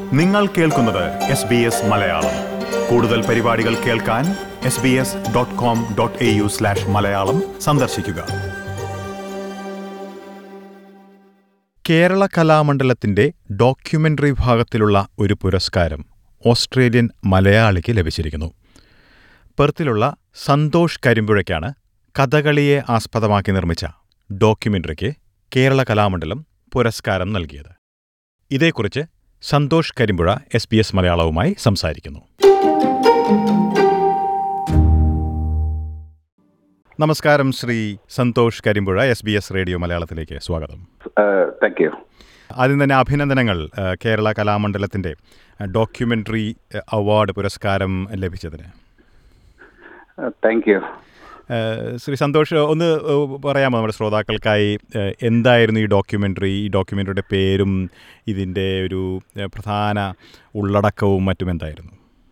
നിങ്ങൾ കേൾക്കുന്നത് S B S Malayalam കൂടുതൽ പരിപാടികൾ കേൾക്കാൻ S B S dot com dot A U slash Malayalam സന്ദർശിക്കുക കേരള കലാമണ്ഡലത്തിന്റെ ഡോക്യുമെന്ററി വിഭാഗത്തിലുള്ള ഒരു പുരസ്കാരം ഓസ്ട്രേലിയൻ മലയാളിക്ക് ലഭിച്ചിരിക്കുന്നു പെർത്തിലുള്ള സന്തോഷ് കരിമ്പുഴയ്ക്കാണ് കഥകളിയെ ആസ്പദമാക്കി നിർമ്മിച്ച ഡോക്യുമെന്ററിക്ക് കേരള കലാമണ്ഡലം പുരസ്കാരം നൽകിയത് ഇതേക്കുറിച്ച് Santhosh Karimpuzha S B S മലയാളവുമായി സംസാരിക്കുന്നു നമസ്കാരം Shri Santhosh Karimpuzha S B S radio മലയാളത്തിലേക്ക് സ്വാഗതം താങ്ക് യു ആദ്യം തന്നെ അഭിനന്ദനങ്ങൾ ആ, കേരള കലാമണ്ഡലത്തിൻ്റെ ഡോക്യുമെൻ്ററി അവാർഡ് പുരസ്കാരം ലഭിച്ചതിന് താങ്ക് യു ആ, ശ്രീ സന്തോഷ് ഒന്ന് ആ, പറയാമോ നമ്മുടെ ശ്രോതാക്കൾക്കായി ആ, എന്തായിരുന്നു ഈ ഡോക്യുമെൻ്ററി ഈ ഡോക്യുമെൻ്ററിയുടെ പേരും ഇതിൻ്റെ ഒരു ആ, പ്രധാന ഉള്ളടക്കവും മറ്റും എന്തായിരുന്നു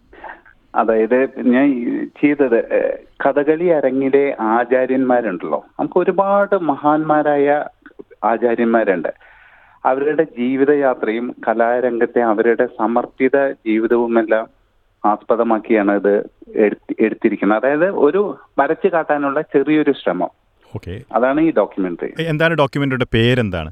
അതായത് ഞാൻ ഈ ചെയ്തത് ഏഹ്, കഥകളി അരങ്ങിലെ ആചാര്യന്മാരുണ്ടല്ലോ നമുക്ക് ഒരുപാട് മഹാന്മാരായ ആചാര്യന്മാരുണ്ട് അവരുടെ ജീവിതയാത്രയും കലാരംഗത്തെ അവരുടെ സമർപ്പിത ജീവിതവുമെല്ലാം ആസ്പദമാക്കിയാണ് ഇത് എടുത്തി- എടുത്തിരിക്കുന്നത് അതായത് ഒരു വരച്ചു കാട്ടാനുള്ള ചെറിയൊരു ശ്രമം ഓക്കെ അതാണ് ഈ ഡോക്യുമെന്ററി എന്താണ് ഡോക്യുമെൻ്ററിയുടെ പേരെന്താണ്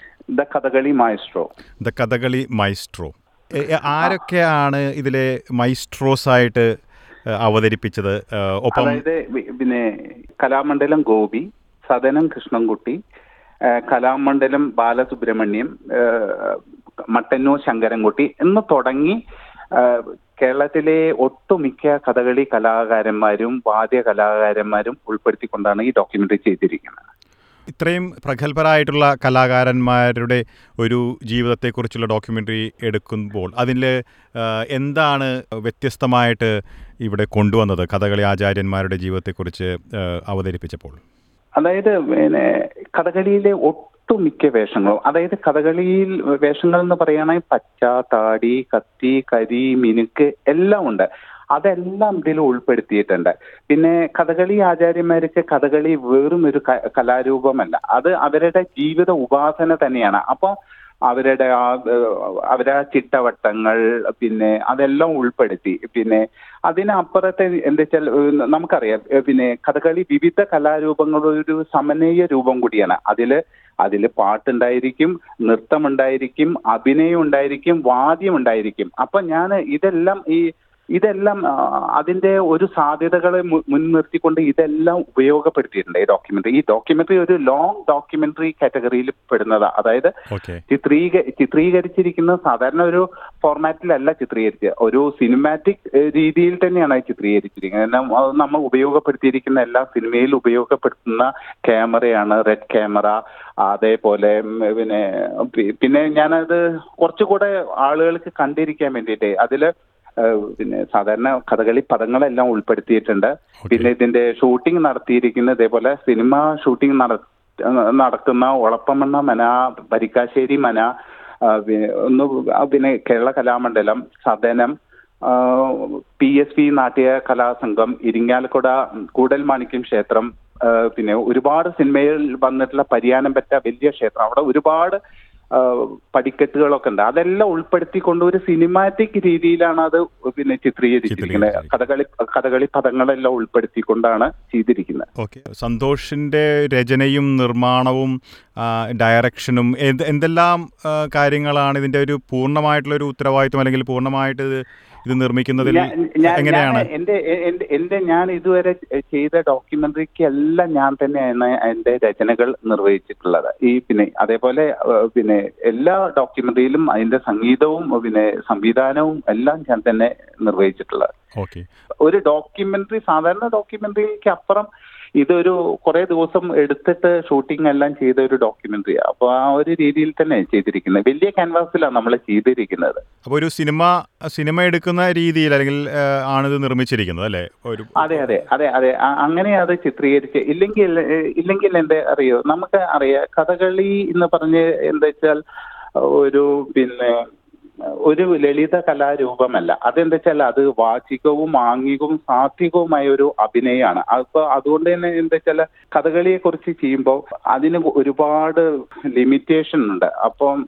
the Kathakali maestro the Kathakali maestro എ- എ- ആരൊക്കെയാണ് ഇതിലെ മൈസ്ട്രോസ് ആയിട്ട് ആ, അവതരിപ്പിച്ചത് ആ, ഒപ്പം അതായത് വി- പിന്നെ കലാമണ്ഡലം ഗോപി സദനം കൃഷ്ണൻകുട്ടി ആ, കലാമണ്ഡലം ബാലസുബ്രഹ്മണ്യം ആ, മട്ടന്നൂർ ശങ്കരൻകുട്ടി എന്ന് തുടങ്ങി ആ, കേരളത്തിലെ ഒട്ടുമിക്ക കഥകളി കലാകാരന്മാരും വാദ്യ കലാകാരന്മാരും ഉൾപ്പെടുത്തിക്കൊണ്ടാണ് ഈ ഡോക്യുമെന്ററി ചെയ്തിരിക്കുന്നത് ഇത്രയും പ്രഗത്ഭരായിട്ടുള്ള കലാകാരന്മാരുടെ ഒരു ജീവിതത്തെക്കുറിച്ചുള്ള ഡോക്യുമെൻ്ററി എടുക്കുമ്പോൾ അതിൽ എന്താണ് വ്യത്യസ്തമായിട്ട് ഇവിടെ കൊണ്ടുവന്നത് കഥകളി ആചാര്യന്മാരുടെ ജീവിതത്തെക്കുറിച്ച് ആ, അവതരിപ്പിച്ചപ്പോൾ അതായത് പിന്നെ കഥകളിയിലെ ഒട്ടുമിക്ക വേഷങ്ങളും അതായത് കഥകളിയിൽ വേഷങ്ങൾ എന്ന് പറയുകയാണെങ്കിൽ പച്ച താടി കത്തി കരി മിനുക്ക് എല്ലാം ഉണ്ട് അതെല്ലാം ഇതിൽ ഉൾപ്പെടുത്തിയിട്ടുണ്ട് പിന്നെ കഥകളി ആചാര്യന്മാർക്ക് കഥകളി വെറും ഒരു ക- കലാരൂപമല്ല അത് അവരുടെ ജീവിത ഉപാസന തന്നെയാണ് അപ്പോൾ അവരുടെ ആ ഏഹ്, അവരുടെ ആ ചിട്ടവട്ടങ്ങൾ പിന്നെ അതെല്ലാം ഉൾപ്പെടുത്തി പിന്നെ അതിനപ്പുറത്തെ എന്താ വെച്ചാൽ ഏഹ്, നമുക്കറിയാം ഏഹ്, പിന്നെ കഥകളി വിവിധ കലാരൂപങ്ങളുടെ ഒരു സമന്വയ രൂപം കൂടിയാണ് അതില് അതിൽ പാട്ടുണ്ടായിരിക്കും നൃത്തമുണ്ടായിരിക്കും അഭിനയം ഉണ്ടായിരിക്കും വാദ്യം ഉണ്ടായിരിക്കും അപ്പൊ ഞാൻ ഇതെല്ലാം ഈ ഇതെല്ലാം ആ, അതിന്റെ ഒരു സാധ്യതകളെ മു- മുൻനിർത്തിക്കൊണ്ട് ഇതെല്ലാം ഉപയോഗപ്പെടുത്തിയിട്ടുണ്ട് ഈ ഡോക്യുമെന്ററി ഈ ഡോക്യുമെന്ററി ഒരു ലോങ് ഡോക്യുമെന്ററി കാറ്റഗറിയിൽ പെടുന്നതാ അതായത് ഓക്കെ ചിത്രീക ചിത്രീകരിച്ചിരിക്കുന്ന സാധാരണ ഒരു ഫോർമാറ്റിലല്ല ചിത്രീകരിച്ചത് ഒരു സിനിമാറ്റിക് രീതിയിൽ തന്നെയാണ് അത് ചിത്രീകരിച്ചിരിക്കുന്നത് കാരണം അത് നമ്മൾ ഉപയോഗപ്പെടുത്തിയിരിക്കുന്ന എല്ലാ സിനിമയിൽ ഉപയോഗപ്പെടുത്തുന്ന ക്യാമറയാണ് റെഡ് ക്യാമറ അതേപോലെ ഉം, പിന്നെ പി- പിന്നെ ഞാനത് കുറച്ചുകൂടെ ആളുകൾക്ക് കണ്ടിരിക്കാൻ വേണ്ടിയിട്ട് അതില് ഏഹ്, പിന്നെ സാധാരണ കഥകളി പദങ്ങളെല്ലാം ഉൾപ്പെടുത്തിയിട്ടുണ്ട് പിന്നെ ഇതിന്റെ ഷൂട്ടിംഗ് നടത്തിയിരിക്കുന്ന ഇതേപോലെ സിനിമ ഷൂട്ടിംഗ് നട നടക്കുന്ന ഒളപ്പമണ്ണ മന വരിക്കാശ്ശേരി മന ആ, പി- ഒന്ന് ആ, പിന്നെ Kerala Kalamandalam Sadanam P S P Natya Kalasangham Irinjalakuda Koodalmanikyam ക്ഷേത്രം ആ, പിന്നെ ഒരുപാട് സിനിമയിൽ വന്നിട്ടുള്ള പരിയാനം പറ്റ വലിയ ക്ഷേത്രം അവിടെ ഒരുപാട് ആ, പടിക്കെട്ടുകളൊക്കെ ഉണ്ട് അതെല്ലാം ഉൾപ്പെടുത്തിക്കൊണ്ട് ഒരു സിനിമാറ്റിക് രീതിയിലാണ് അത് പിന്നെ ചിത്രീകരിച്ചിരിക്കുന്നത് ചിത്രീകരിച്ചിരിക്കുന്നത്. കഥകളി കഥകളി പദങ്ങളെല്ലാം ഉൾപ്പെടുത്തിക്കൊണ്ടാണ് ചെയ്തിരിക്കുന്നത് ഓക്കെ സന്തോഷിൻ്റെ രചനയും നിർമ്മാണവും ആ, ഡയറക്ഷനും എന്ത് എന്തെല്ലാം ആ, കാര്യങ്ങളാണ് ഇതിൻ്റെ ഒരു പൂർണ്ണമായിട്ടുള്ള ഒരു ഉത്തരവാദിത്വം അല്ലെങ്കിൽ പൂർണ്ണമായിട്ട് ഇത് ഇത് നിർമ്മിക്കുന്നതിൽ ഞാൻ- ഞാൻ- എങ്ങനെയാണ് ഞാൻ എന്റെ എന്റെ എന്റെ ഞാൻ ഇതുവരെ ചെയ്ത ഡോക്യുമെന്ററിക്ക് എല്ലാം ഞാൻ തന്നെയാണ് എന്റെ രചനകൾ നിർവഹിച്ചിട്ടുള്ളത് ഈ പിന്നെ അതേപോലെ ഏഹ്, പിന്നെ എല്ലാ ഡോക്യുമെന്ററിയിലും അതിന്റെ സംഗീതവും പിന്നെ സംവിധാനവും എല്ലാം ഞാൻ തന്നെ നിർവഹിച്ചിട്ടുള്ളത് ഓക്കെ ഒരു ഡോക്യുമെന്ററി സാധാരണ ഡോക്യുമെന്ററിക്ക് അപ്പുറം ഇതൊരു കുറെ ദിവസം എടുത്തിട്ട് ഷൂട്ടിംഗ് എല്ലാം ചെയ്ത ഒരു ഡോക്യുമെന്ററി അപ്പൊ ആ ഒരു രീതിയിൽ തന്നെ ചെയ്തിരിക്കുന്നത് വലിയ ക്യാൻവാസിലാണ് നമ്മൾ ചെയ്തിരിക്കുന്നത് അപ്പോൾ ഒരു സിനിമ സിനിമ എടുക്കുന്ന രീതിയിൽ അല്ലെങ്കിൽ ആ, ആണിത് നിർമ്മിച്ചിരിക്കുന്നത് അല്ലേ ഒരു അതെ അതെ അതെ അതെ അ- അങ്ങനെ അത് ചിത്രീകരിച്ച് ഇല്ലെങ്കിൽ ഏഹ്, ഇല്ലെങ്കിൽ എന്താ അറിയോ നമുക്ക് അറിയാം കഥകളി എന്ന് പറഞ്ഞ് എന്താ വെച്ചാൽ ഒരു പിന്നെ ഒരു ലളിത കലാരൂപമല്ല അതെന്താ വെച്ചാൽ അത് വാചികവും ആംഗികവും സാത്വികവുമായ ഒരു അഭിനയമാണ് അപ്പൊ അതുകൊണ്ട് തന്നെ എന്താ വെച്ചാൽ കഥകളിയെ കുറിച്ച് ചെയ്യുമ്പോൾ അതിന് ഒരുപാട് ലിമിറ്റേഷൻ ഉണ്ട് അപ്പം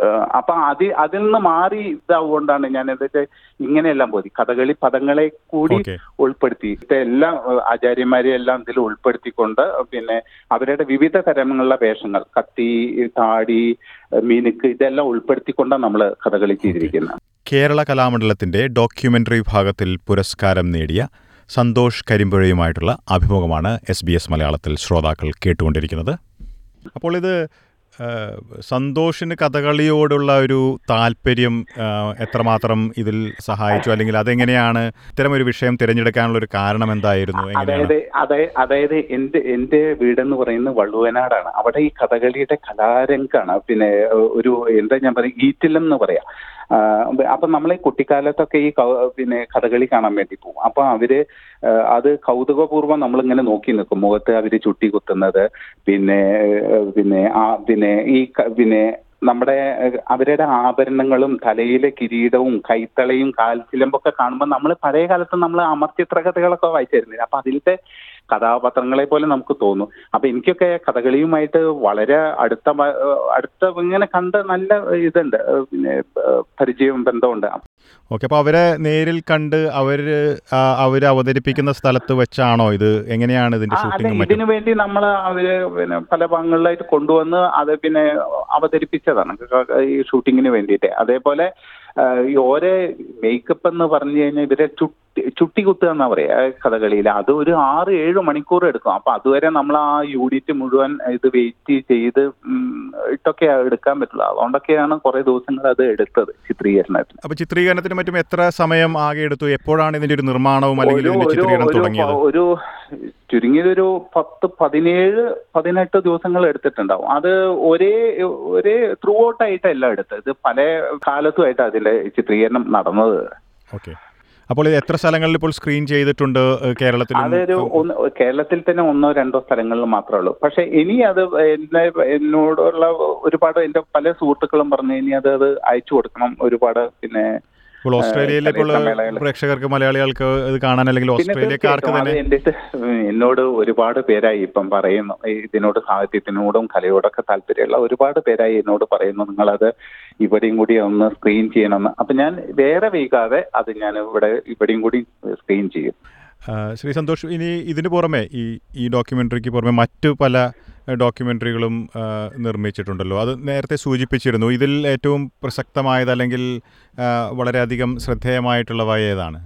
ഏഹ് അപ്പൊ അതി അതിൽ നിന്ന് മാറി ഇതാവുകൊണ്ടാണ് ഞാൻ എന്താ വെച്ചാൽ ഇങ്ങനെയെല്ലാം പോയി കഥകളി പദങ്ങളെ കൂടി Okay. ഉൾപ്പെടുത്തി എല്ലാം ഏഹ് ആചാര്യന്മാരെ എല്ലാം ഇതിൽ ഉൾപ്പെടുത്തിക്കൊണ്ട് പിന്നെ അവരുടെ വിവിധ തരങ്ങളുള്ള വേഷങ്ങൾ കത്തി താടി ഏഹ് മിനുക്ക് ഇതെല്ലാം ഉൾപ്പെടുത്തിക്കൊണ്ടാണ് നമ്മൾ കഥകളി ചെയ്തിരിക്കുന്നത് കേരള കലാമണ്ഡലത്തിന്റെ ഡോക്യുമെന്ററി വിഭാഗത്തിൽ പുരസ്കാരം നേടിയ സന്തോഷ് കരിമ്പുഴയുമായിട്ടുള്ള അഭിമുഖമാണ് എസ് ബി എസ് മലയാളത്തിൽ ശ്രോതാക്കൾ കേട്ടുകൊണ്ടിരിക്കുന്നത് അപ്പോൾ ഇത് ആ, സന്തോഷിന് കഥകളിയോടുള്ള ഒരു താല്പര്യം ആ, എത്രമാത്രം ഇതിൽ സഹായിച്ചു അല്ലെങ്കിൽ അതെങ്ങനെയാണ് ഇത്തരം ഒരു വിഷയം തിരഞ്ഞെടുക്കാനുള്ള ഒരു കാരണം എന്തായിരുന്നു എങ്ങനെയാണ് അതായത് അതെ അതായത് എന്റെ എന്റെ വീടെന്ന് പറയുന്നത് വള്ളുവനാടാണ് അവിടെ ഈ കഥകളിയുടെ കലാരംഗാണ് പിന്നെ ഏഹ്, ഒരു എന്താ ഞാൻ പറയും ഈറ്റില്ലം എന്ന് പറയാം ആ, അപ്പൊ നമ്മൾ ഈ കുട്ടിക്കാലത്തൊക്കെ ഈ കൗ- പിന്നെ കഥകളി കാണാൻ വേണ്ടി പോകും അപ്പൊ അവര് ഏഹ്, അത് കൗതുകപൂർവ്വം നമ്മളിങ്ങനെ നോക്കി നിൽക്കും മുഖത്ത് അവര് ചുട്ടി കുത്തുന്നത് പിന്നെ ഏഹ്, പിന്നെ ആ പിന്നെ ഈ ക- പിന്നെ നമ്മുടെ ഏഹ്, അവരുടെ ആഭരണങ്ങളും തലയിലെ കിരീടവും കൈത്തളയും കാൽച്ചിലമ്പൊക്കെ കാണുമ്പോൾ നമ്മൾ പഴയ കാലത്ത് നമ്മൾ അമർച്ചിത്ര കഥകളൊക്കെ വായിച്ചായിരുന്നില്ല അപ്പൊ അതിലത്തെ കഥാപാത്രങ്ങളെ പോലെ നമുക്ക് തോന്നും അപ്പൊ എനിക്കൊക്കെ കഥകളിയുമായിട്ട് വളരെ അടുത്ത ബ- ഏഹ് അടുത്ത ഇങ്ങനെ കണ്ട് നല്ല ഇതുണ്ട് ഏഹ് പിന്നെ ഏഹ് പരിചയവും ബന്ധമുണ്ട് ഓക്കെ അപ്പോൾ അവരെ നേരിൽ കണ്ട് അവർ അവർ അവതരിപ്പിക്കുന്ന സ്ഥലത്ത് വെച്ചാണോ ഇത് എങ്ങനെയാണ് ഇതിന്റെ ആ, അല്ല ഷൂട്ടിങ്ങും മറ്റും ഇതിനു വേണ്ടി നമ്മൾ അവര് പിന്നെ പല ഭാഗങ്ങളിലായിട്ട് കൊണ്ടുവന്ന് അത് പിന്നെ അവതരിപ്പിച്ചതാണ് ക- ഈ ഷൂട്ടിങ്ങിന് വേണ്ടിയിട്ട് അതേപോലെ ആ, ഈ ഓരോ മേക്കപ്പ് എന്ന് പറഞ്ഞു കഴിഞ്ഞാൽ ഇവരെ ചുട്ടി ചുട്ടി കുത്തുക എന്നാ പറയാ കഥകളിയിൽ അത് ഒരു ആറ് ഏഴ് മണിക്കൂർ എടുക്കും അപ്പൊ അതുവരെ നമ്മൾ ആ യൂണിറ്റ് മുഴുവൻ ഇത് വെയിറ്റ് ചെയ്ത് ഉം, ഇട്ടൊക്കെ എടുക്കാൻ പറ്റുള്ളൂ അതുകൊണ്ടൊക്കെയാണ് കുറെ ദിവസങ്ങൾ അത് എടുത്തത് ചിത്രീകരണത്തിന് അപ്പോൾ ചിത്രീകരണത്തിന് മറ്റും എത്ര സമയം ആകെ എടുത്തു എപ്പോഴാണ് ഇതിന്റെ ഒരു നിർമ്മാണവും അല്ലെങ്കിൽ ഒരു- ഇതിന്റെ ഒരു- ചിത്രീകരണം ഒരു- തുടങ്ങിയത് ഒരു ചുരുങ്ങിയതൊരു പത്ത് പതിനേഴ് പതിനെട്ട് ദിവസങ്ങൾ എടുത്തിട്ടുണ്ടാവും അത് ഒരേ ഒരേ ത്രൂ ഔട്ട് ആയിട്ടല്ല എടുത്തത് ഇത് പല കാലത്തുമായിട്ട് അതിന്റെ ചിത്രീകരണം നടന്നത് ഓക്കെ അപ്പോൾ ഇത് എത്ര സ്ഥലങ്ങളിൽ ഇപ്പോൾ സ്ക്രീൻ ചെയ്തിട്ടുണ്ട് ഏഹ്, കേരളത്തിലും അതൊരു ഒന്ന് കേരളത്തിൽ തന്നെ ഒന്നോ രണ്ടോ സ്ഥലങ്ങളിൽ മാത്രമേ ഉള്ളൂ പക്ഷെ ഇനി അത് എന്നെ എന്നോടുള്ള ഒരുപാട് എന്റെ പല സുഹൃത്തുക്കളും പറഞ്ഞു ഇനി അത് അത് അയച്ചു കൊടുക്കണം ഒരുപാട് പിന്നെ ഇപ്പോൾ ഓസ്ട്രേലിയയിലെ ഇപ്പോൾ സമ്മേളനങ്ങൾ. പ്രേക്ഷകർക്ക് മലയാളികൾക്ക് ഇത് കാണാൻ അല്ലെങ്കിൽ പിന്നെ ഓസ്ട്രേലിയക്കാർക്ക് തീർച്ചയായിട്ടും തന്നെ അത് എൻ്റെ അടുത്ത് എന്നോട് ഒരുപാട് പേരായി ഇപ്പം പറയുന്നു ഈ ഇതിനോട് സാഹിത്യത്തിനോടും കലയോടൊക്കെ താല്പര്യമുള്ള ഒരുപാട് പേരായി എന്നോട് പറയുന്നു നിങ്ങളത് ഇവിടെയും കൂടി ഒന്ന് സ്ക്രീൻ ചെയ്യണമെന്ന് അപ്പൊ ഞാൻ വേറെ വൈകാതെ അത് ഞാൻ ഇവിടെ ഇവിടെയും കൂടി സ്ക്രീൻ ചെയ്യും ആ, ശ്രീ സന്തോഷ് ഇനി ഇതിന് പുറമെ ഈ ഈ ഡോക്യുമെൻ്ററിക്ക് പുറമെ മറ്റു പല ഡോക്യുമെൻ്ററികളും നിർമ്മിച്ചിട്ടുണ്ടല്ലോ അത് നേരത്തെ സൂചിപ്പിച്ചിരുന്നു ഇതിൽ ഏറ്റവും പ്രസക്തമായത് അല്ലെങ്കിൽ ആ, വളരെയധികം ശ്രദ്ധേയമായിട്ടുള്ളവ ഏതാണ്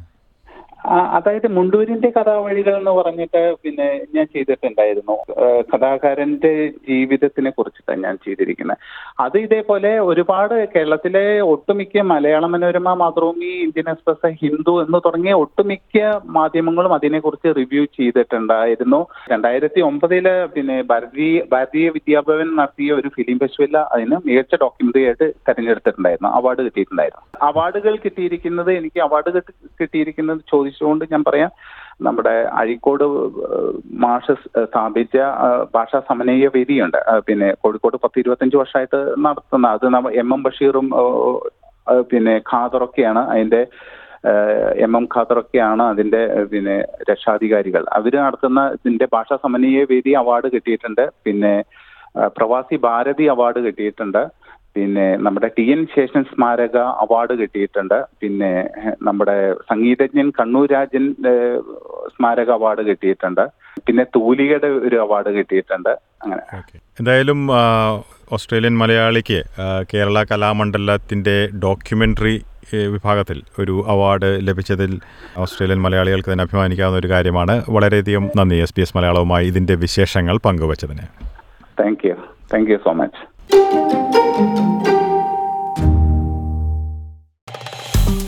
ആ, അതായത് മുണ്ടൂരിന്റെ കഥാവഴികൾ എന്ന് പറഞ്ഞിട്ട് പിന്നെ ഞാൻ ചെയ്തിട്ടുണ്ടായിരുന്നു ആ, കഥാകാരന്റെ ജീവിതത്തിനെ കുറിച്ചിട്ടാണ് ഞാൻ ചെയ്തിരിക്കുന്നത് അത് ഇതേപോലെ ഒരുപാട് കേരളത്തിലെ ഒട്ടുമിക്ക മലയാള മനോരമ മാതൃഭൂമി ഇന്ത്യൻ എക്സ്പ്രസ് ഹിന്ദു എന്ന് തുടങ്ങിയ ഒട്ടുമിക്ക മാധ്യമങ്ങളും അതിനെക്കുറിച്ച് റിവ്യൂ ചെയ്തിട്ടുണ്ടായിരുന്നു രണ്ടായിരത്തി ഒമ്പതില് പിന്നെ ഭാരതീയ ഭാരതീയ വിദ്യാഭവൻ നടത്തിയ ഒരു ഫിലിം ഫെസ്റ്റിവൽ അതിന് മികച്ച ഡോക്യുമെന്ററി ആയിട്ട് തെരഞ്ഞെടുത്തിട്ടുണ്ടായിരുന്നു അവാർഡ് കിട്ടിയിട്ടുണ്ടായിരുന്നു അവാർഡുകൾ കിട്ടിയിരിക്കുന്നത് എനിക്ക് അവാർഡ് കിട്ടി- കിട്ടിയിരിക്കുന്നത് ചോദിച്ചുകൊണ്ട് ഞാൻ പറയാം നമ്മുടെ അഴീക്കോട് ഏഹ്, മാഷ് സ് സ്ഥാപിച്ച ഏഹ്, ഭാഷാ സമന്വയ വേദിയുണ്ട് ഏഹ്, പിന്നെ കോഴിക്കോട് പത്ത് ഇരുപത്തഞ്ച് വർഷമായിട്ട് നടത്തുന്ന അത് നമ്മ എം എം ബഷീറും ഏഹ്, ഏഹ്, പിന്നെ ഖാദറൊക്കെയാണ് അതിന്റെ ഏഹ്, എം എം ഖാദറൊക്കെയാണ് അതിന്റെ ഏഹ്, പിന്നെ രക്ഷാധികാരികൾ അവർ നടത്തുന്ന ഇതിന്റെ ഭാഷാ സമന്വയ വേദി അവാർഡ് കിട്ടിയിട്ടുണ്ട് പിന്നെ ഏഹ്, പ്രവാസി ഭാരതി അവാർഡ് കിട്ടിയിട്ടുണ്ട് പിന്നെ നമ്മുടെ ടി എൻ ശേഷൻ സ്മാരക അവാർഡ് കിട്ടിയിട്ടുണ്ട് പിന്നെ ഏഹ്, നമ്മുടെ സംഗീതജ്ഞൻ കണ്ണൂർ രാജൻ ഏഹ്, സ്മാരക അവാർഡ് കിട്ടിയിട്ടുണ്ട് പിന്നെ തൂലികയുടെ ഒരു അവാർഡ് കിട്ടിയിട്ടുണ്ട് അങ്ങനെ ഓക്കെ എന്തായാലും ആ, ഓസ്ട്രേലിയൻ മലയാളിക്ക് ആ, കേരള കലാമണ്ഡലത്തിൻ്റെ ഡോക്യുമെൻ്ററി വിഭാഗത്തിൽ ഒരു അവാർഡ് ലഭിച്ചതിൽ ഓസ്ട്രേലിയൻ മലയാളികൾക്ക് തന്നെ അഭിമാനിക്കാവുന്ന ഒരു കാര്യമാണ് വളരെയധികം നന്ദി എസ് പി എസ് മലയാളവുമായി ഇതിൻ്റെ വിശേഷങ്ങൾ പങ്കുവച്ചതിന് thank you thank you so much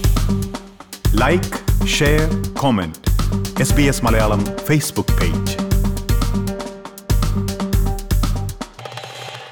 like share comment S B S Malayalam Facebook page